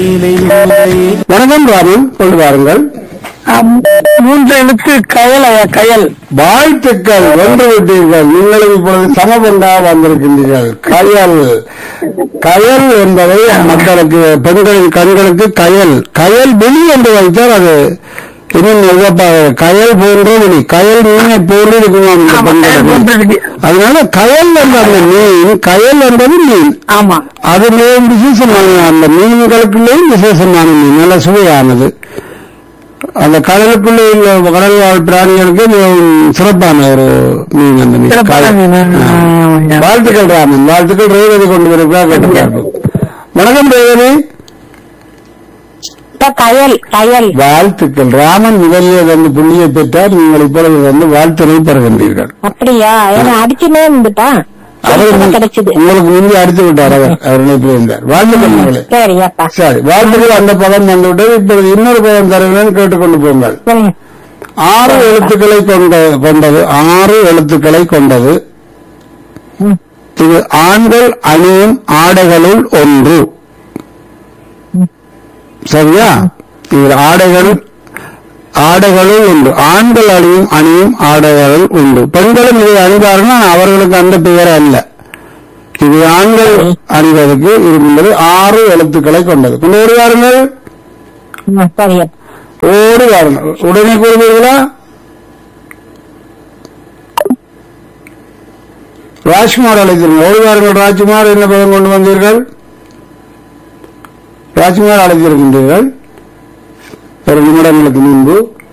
வணக்கம் ராமன் கொண்டு வாருங்கள் மூன்று எழுத்து கயல் ஐயா கயல் வாழ்த்துக்கள் வென்று விட்டீர்கள் நீங்களும் இப்பொழுது சமபந்தா வந்திருக்கின்றீர்கள் கயல் கயல் என்பதை மக்களுக்கு பெண்களின் கண்களுக்கு கயல் கயல் விழி என்று வைத்தால் அது இன்னும் உகப்பாக கயல் போன்ற விழி கயல் மீனை போன்று இருக்குமாம் இந்த ஆமா, கயல் போன்று பெண்களுக்கு இருக்கு. அதனால கயல் என்ற அந்த மீன் கயல் என்பது மீன் ஆமா அது மிகவும் விசேஷமான அந்த மீன்களுக்குள்ளேயும் விசேஷமான மீன் நல்ல சுவையானது அந்த கடலுக்குள்ளே உள்ள கடல் வாழ் பிராணிகளுக்கு மிகவும் சிறப்பான ஒரு மீன் அந்த மீன் சிறப்பான காய். மீன். ஆ. ஆ. வாழ்த்துக்கள் ராமன் வாழ்த்துக்கள் ரேவதி கொண்டு வருகிறார் கேட்டுப்பார்கள் வணக்கம் ரேவதி இப்ப கயல் கயல் வாழ்த்துக்கள் ராமன் முதலில் வந்து புள்ளியை பெற்றார் நீங்கள் இப்பொழுது வந்து வாழ்த்தினை பெறுகின்றீர்கள் அப்படியா ஏன்னா அடிச்சுனே இருந்துட்டா அவர் முன்- கிடைச்சது உங்களுக்கு முந்தி அடித்து விட்டார் அவர் அவர் நினைப்பில் இருந்தார் வாழ்த்துக்கள் மகளே சரி அப்பா சரி வாழ்த்துக்கள் அந்த பதம் வந்துவிட்டது இப்பொழுது இன்னொரு பதம் தருகிறேன் கேட்டுக்கொண்டு போங்கள் சொல்லுங்க ஆறு எழுத்துக்களை கொண்ட கொண்டது ஆறு எழுத்துக்களை கொண்டது ம். இது ஆண்கள் அணியும் ஆடைகளுள் ஒன்று சரியா இது ஆடைகள் ஆடைகளுள் உண்டு ஆண்கள் அணியும் அணியும் ஆடைகளுள் உண்டு பெண்களும் இதை அணிவார்கள் ஆனால் அவர்களுக்கு அந்த பெயர் அல்ல இது ஆண்கள் அணிவதற்கு இருக்கின்றது ஆறு எழுத்துக்களை கொண்டது கொண்டு வருவார்கள் ம், சரி அப்பா. ஓடி வாருங்கள் உடனே கூறுவீர்களா ராஜ்குமார் அழைத்தீர்கள் ஓடி வாருங்கள் ராஜ்குமார் என்ன பதம் கொண்டு வந்தீர்கள் ராஜ்குமார் அழைத்திருக்கின்றீர்கள் ஒரு நிமிடங்களுக்கு முன்பு